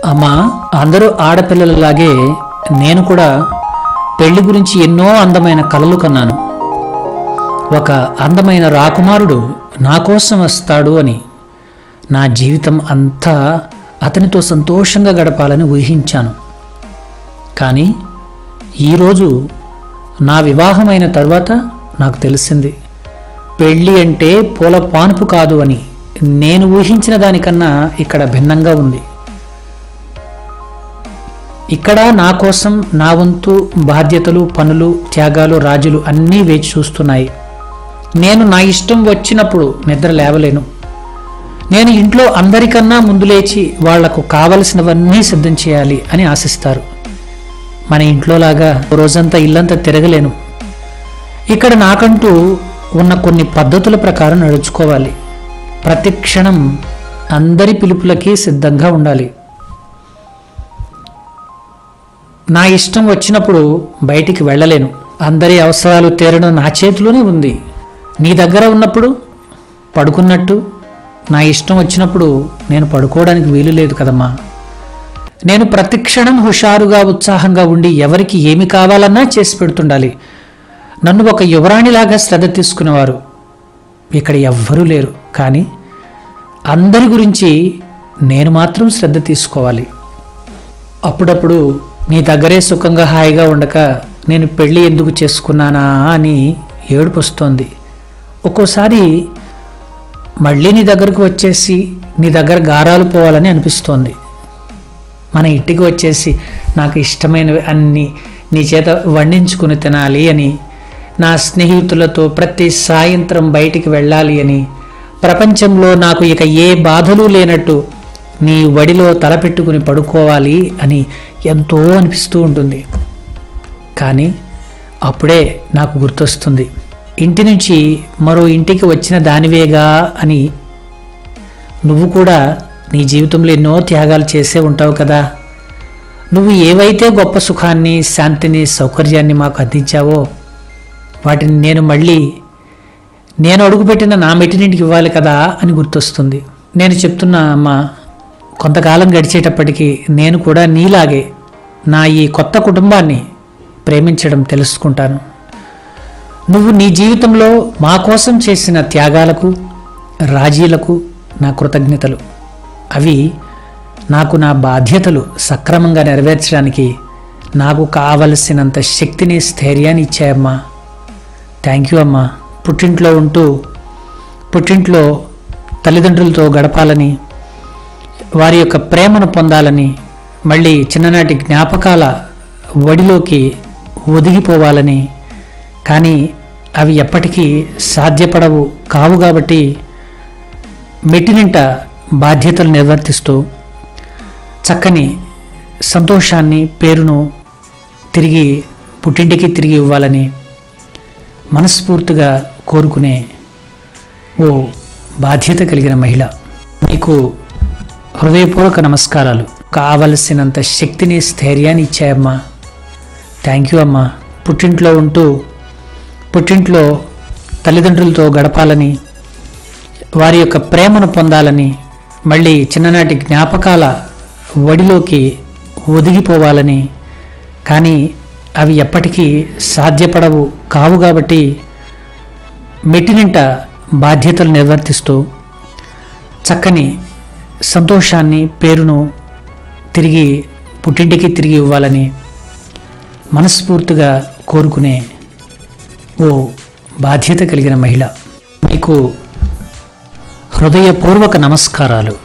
అమ్మా అందరూ ఆడపిల్లలలాగే నేను కూడా పెళ్లి గురించి ఎన్నో అందమైన కలలు కన్నాను ఒక అందమైన రాకుమారుడు నా కోసం వస్తాడు అని నా జీవితం అంతా అతనితో సంతోషంగా గడపాలని ఊహించాను కానీ ఈరోజు నా వివాహమైన తర్వాత నాకు తెలిసింది పెళ్ళి అంటే పూల పానుపు కాదు అని నేను ఊహించిన దానికన్నా ఇక్కడ భిన్నంగా ఉంది ఇక్కడ నా కోసం నా వంతు బాధ్యతలు పనులు త్యాగాలు రాజులు అన్నీ వేచి చూస్తున్నాయి నేను నా ఇష్టం వచ్చినప్పుడు నిద్ర లేవలేను నేను ఇంట్లో అందరికన్నా ముందు లేచి వాళ్లకు కావలసినవన్నీ సిద్ధం చేయాలి అని ఆశిస్తారు మన ఇంట్లోలాగా రోజంతా ఇల్లంతా తిరగలేను ఇక్కడ నాకంటూ ఉన్న కొన్ని పద్ధతుల ప్రకారం నడుచుకోవాలి ప్రతి క్షణం అందరి పిలుపులకి సిద్ధంగా ఉండాలి నా ఇష్టం వచ్చినప్పుడు బయటికి వెళ్ళలేను అందరి అవసరాలు తీరడం నా చేతిలోనే ఉంది నీ దగ్గర ఉన్నప్పుడు పడుకున్నట్టు నా ఇష్టం వచ్చినప్పుడు నేను పడుకోవడానికి వీలు లేదు కదమ్మా నేను ప్రతి క్షణం హుషారుగా ఉత్సాహంగా ఉండి ఎవరికి ఏమి కావాలన్నా చేసి పెడుతుండాలి నన్ను ఒక యువరాణిలాగా శ్రద్ధ తీసుకునేవారు ఇక్కడ ఎవ్వరూ లేరు కానీ అందరి గురించి నేను మాత్రం శ్రద్ధ తీసుకోవాలి అప్పుడప్పుడు నీ దగ్గరే సుఖంగా హాయిగా ఉండక నేను పెళ్ళి ఎందుకు చేసుకున్నానా అని ఏడుపు వస్తోంది ఒక్కోసారి మళ్ళీ నీ దగ్గరకు వచ్చేసి నీ దగ్గర గారాలు పోవాలని అనిపిస్తోంది మన ఇంటికి వచ్చేసి నాకు ఇష్టమైనవి అన్నీ నీ చేత వండించుకుని తినాలి అని నా స్నేహితులతో ప్రతి సాయంత్రం బయటికి వెళ్ళాలి అని ప్రపంచంలో నాకు ఇక ఏ బాధలు లేనట్టు నీ వడిలో తలపెట్టుకుని పడుకోవాలి అని ఎంతో అనిపిస్తూ ఉంటుంది కానీ అప్పుడే నాకు గుర్తొస్తుంది ఇంటి నుంచి మరో ఇంటికి వచ్చిన దానివేగా అని నువ్వు కూడా నీ జీవితంలో ఎన్నో త్యాగాలు చేసే ఉంటావు కదా నువ్వు ఏవైతే గొప్ప సుఖాన్ని శాంతిని సౌకర్యాన్ని మాకు అందించావో వాటిని నేను మళ్ళీ నేను అడుగుపెట్టిన నా మెట్టినింటికి ఇవ్వాలి కదా అని గుర్తొస్తుంది నేను చెప్తున్నా అమ్మ కొంతకాలం గడిచేటప్పటికి నేను కూడా నీలాగే నా ఈ కొత్త కుటుంబాన్ని ప్రేమించడం తెలుసుకుంటాను నువ్వు నీ జీవితంలో మా కోసం చేసిన త్యాగాలకు రాజీలకు నా కృతజ్ఞతలు అవి నాకు నా బాధ్యతలు సక్రమంగా నెరవేర్చడానికి నాకు కావలసినంత శక్తిని స్థైర్యాన్ని ఇచ్చాయమ్మా థ్యాంక్ యూ అమ్మా పుట్టింట్లో ఉంటూ పుట్టింట్లో తల్లిదండ్రులతో గడపాలని వారి యొక్క ప్రేమను పొందాలని మళ్ళీ చిన్ననాటి జ్ఞాపకాల ఒడిలోకి ఒదిగిపోవాలని కానీ అవి ఎప్పటికీ సాధ్యపడవు కావు కాబట్టి మెట్టినింట బాధ్యతలు నిర్వర్తిస్తూ చక్కని సంతోషాన్ని పేరును తిరిగి పుట్టింటికి తిరిగి ఇవ్వాలని మనస్ఫూర్తిగా కోరుకునే ఓ బాధ్యత కలిగిన మహిళ మీకు హృదయపూర్వక నమస్కారాలు కావలసినంత శక్తిని స్థైర్యాన్ని ఇచ్చాయమ్మా థ్యాంక్ యూ అమ్మా పుట్టింట్లో ఉంటూ పుట్టింట్లో తల్లిదండ్రులతో గడపాలని వారి యొక్క ప్రేమను పొందాలని మళ్ళీ చిన్ననాటి జ్ఞాపకాల ఒడిలోకి ఒదిగిపోవాలని కానీ అవి ఎప్పటికీ సాధ్యపడవు కావు కాబట్టి మెట్టినింట బాధ్యతలు నిర్వర్తిస్తూ చక్కని సంతోషాన్ని పేరును తిరిగి పుట్టింటికి తిరిగి ఇవ్వాలని మనస్ఫూర్తిగా కోరుకునే ఓ బాధ్యత కలిగిన మహిళ మీకు హృదయపూర్వక నమస్కారాలు